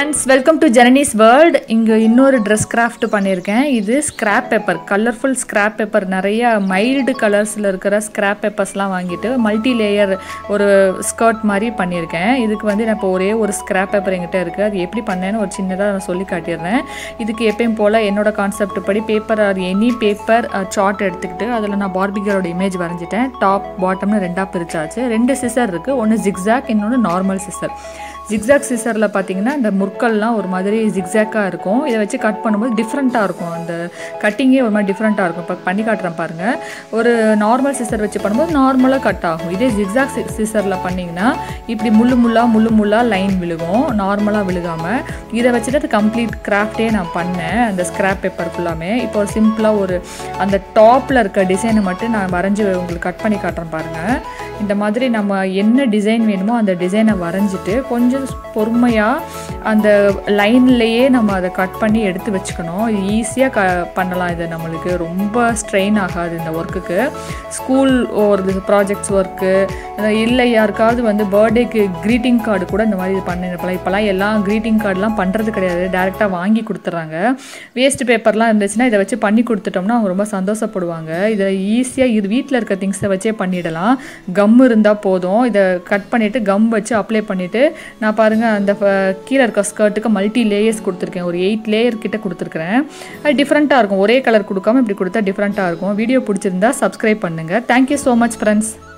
friends welcome to Jenani's world இங்கே இன்னொரு dress craft பண்ணியிருக்கேன் இது scrap paper colourful scrap paper நிறைய மைல்டு கலர்ஸில் இருக்கிற ஸ்கிராப் பேப்பர்ஸ்லாம் வாங்கிட்டு மல்டி லேயர் ஒரு ஸ்கர்ட் மாதிரி பண்ணியிருக்கேன் இதுக்கு வந்து நான் இப்போ ஒரே ஒரு ஸ்கிராப் பேப்பர் என்கிட்ட இருக்குது அது எப்படி பண்ணேன்னு ஒரு சின்னதாக நான் சொல்லி காட்டிடுறேன் இதுக்கு எப்பயும் போல் என்னோட கான்செப்ட் படி paper or any paper chart எடுத்துக்கிட்டு அதில் நான் பார்பிகரோட இமேஜ் வரைஞ்சிட்டேன் டாப் பாட்டம்னு ரெண்டாக பிரிச்சாச்சு ரெண்டு சிசர் இருக்குது ஒன்று ஜிக்ஸாக் இன்னொன்று நார்மல் சிசர் ஜிக்ஸாக் சிசரில் பார்த்தீங்கன்னா இந்த முற்கள்லாம் ஒரு மாதிரி ஜிக்ஸாக்காக இருக்கும் இதை வச்சு கட் பண்ணும்போது டிஃப்ரெண்ட்டாக இருக்கும் அந்த கட்டிங்கே ஒரு மாதிரி டிஃப்ரெண்ட்டாக இருக்கும் இப்போ பண்ணி காட்டுறேன் பாருங்கள் ஒரு நார்மல் சிசர் வச்சு பண்ணும்போது நார்மலாக கட் ஆகும் இதே ஜிக்ஸாக் சிசரில் பண்ணிங்கன்னா இப்படி முள்ளு முள்ளாக முள்ளு முள்ளாக லைன் விழுகும் நார்மலாக விழுகாமல் இதை வச்சுட்டு அது கம்ப்ளீட் கிராஃப்டே நான் பண்ணேன் அந்த ஸ்கிராப் பேப்பர் ஃபுல்லாமே இப்போ ஒரு சிம்பிளாக ஒரு அந்த டாப்பில் இருக்க டிசைனை மட்டும் நான் வரைஞ்சி உங்களுக்கு கட் பண்ணி காட்டுறேன் பாருங்கள் இந்த மாதிரி நம்ம என்ன டிசைன் வேணுமோ அந்த டிசைனை வரைஞ்சிட்டு கொஞ்சம் பொறுமையாக அந்த லைன்லேயே நம்ம அதை கட் பண்ணி எடுத்து வச்சுக்கணும் இது ஈஸியாக க பண்ணலாம் இது நம்மளுக்கு ரொம்ப ஸ்ட்ரெயின் ஆகாது இந்த ஒர்க்குக்கு ஸ்கூல் ஒரு ப்ராஜெக்ட்ஸ் ஒர்க்கு இல்லை யாருக்காவது வந்து பர்த்டேக்கு க்ரீட்டிங் கார்டு கூட இந்த மாதிரி இது பண்ணிருப்பலாம் இப்போலாம் எல்லாம் க்ரீட்டிங் கார்டெலாம் பண்ணுறது கிடையாது டேரெக்டாக வாங்கி கொடுத்துட்றாங்க வேஸ்ட் பேப்பர்லாம் இருந்துச்சுன்னா இதை வச்சு பண்ணி கொடுத்துட்டோம்னா அவங்க ரொம்ப சந்தோஷப்படுவாங்க இதை ஈஸியாக இது வீட்டில் இருக்க திங்ஸை வச்சே பண்ணிடலாம் கம் இருந்தால் போதும் இதை கட் பண்ணிவிட்டு கம் வச்சு அப்ளை பண்ணிவிட்டு நான் பாருங்கள் அந்த கீழே இருக்க ஸ்கர்ட்டுக்கு மல்டி லேயர்ஸ் கொடுத்துருக்கேன் ஒரு எயிட் லேயர் கிட்ட கொடுத்துருக்குறேன் அது டிஃப்ரெண்ட்டாக இருக்கும் ஒரே கலர் கொடுக்காம இப்படி கொடுத்தா டிஃப்ரெண்ட்டாக இருக்கும் வீடியோ பிடிச்சிருந்தா சப்ஸ்கிரைப் பண்ணுங்கள் தேங்க்யூ ஸோ மச் ஃப்ரெண்ட்ஸ்